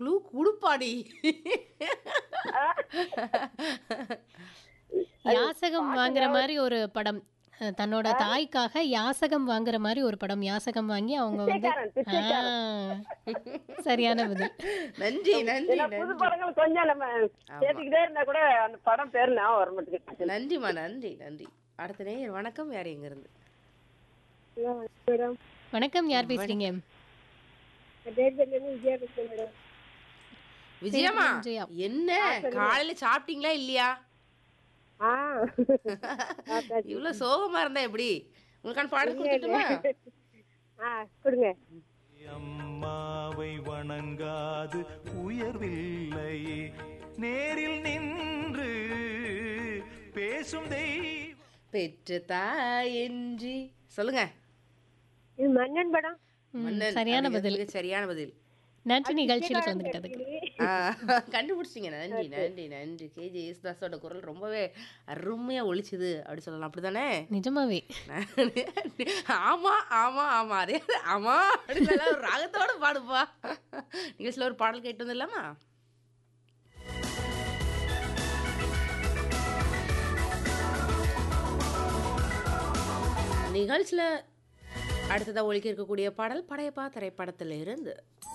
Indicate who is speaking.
Speaker 1: Clue குடுப்பாடி
Speaker 2: யாசகம் வாங்குற மாதிரி ஒரு படம் அஹ் தன்னோட தாய்க்காக யாசகம் வாங்குற மாதிரி ஒரு படம் யாசகம் வாங்கி அவங்க வந்து
Speaker 3: பிச்சைக்காரன், பிச்சைக்காரன்.
Speaker 2: ஆ, சரியான பதில்
Speaker 1: நன்றி நன்றி
Speaker 3: ஏன்னா புது
Speaker 1: நன்றி
Speaker 3: படங்கள் கொஞ்சம் நம்ம சேர்த்துக்கிட்டே இருந்தா கூட அந்த படம் பேர் ஞாபகம் வர மாட்டேங்குது
Speaker 1: நன்றிம்மா நன்றி நன்றி அடுத்த நேயர் வணக்கம் யார் எங்க இருந்து
Speaker 3: மேடம்
Speaker 2: வணக்கம் யார் பேசுறீங்க
Speaker 3: விஜயா பேசுறேன் மேடம்
Speaker 1: விஜயம்மா
Speaker 2: விஜயா.
Speaker 1: என்ன காலையில சாப்பிட்டீங்களா இல்லையா
Speaker 3: ஆ
Speaker 1: இவ்வளவு சோகமா இருந்தா எப்படி உங்களுக்கான பாடல் கொடுத்துட்டுமா
Speaker 3: ஆ கொடுங்க
Speaker 4: அம்மாவை வணங்காது உயர்வில்லையே நேரில் நின்று பேசும் தெய்வம்
Speaker 1: பெற்ற தாயன்றி சொல்லுங்க
Speaker 3: இது மன்னன் படம்
Speaker 2: ம்,
Speaker 1: மன்னன்
Speaker 2: சரியான
Speaker 1: அப்படிங்கிறது
Speaker 2: பதில்
Speaker 1: மிக சரியான பதில்
Speaker 2: நன்றி நிகழ்ச்சியில் கலந்துக்கிட்டதுக்கு
Speaker 1: ஆ, கண்டுபிடிச்சிங்க நன்றி நன்றி நன்றி கேஜி யேசுதாஸோட குரல் ரொம்பவே அருமையா ஒழிச்சுது அப்படி சொல்லலாம் அப்படிதானே
Speaker 2: நிஜமாவே
Speaker 1: ஆமா ஆமா ஆமா அதே ஆமா அப்படின்னு நல்லா ஒரு ராகத்தோட பாடுப்பா நிகழ்ச்சியில் ஒரு பாடல் கேட்டு வந்துடலாமா நிகழ்ச்சியில் அடுத்ததாக ஒழிக்க இருக்கக்கூடிய பாடல் படையப்பா திரைப்படத்தில் இருந்து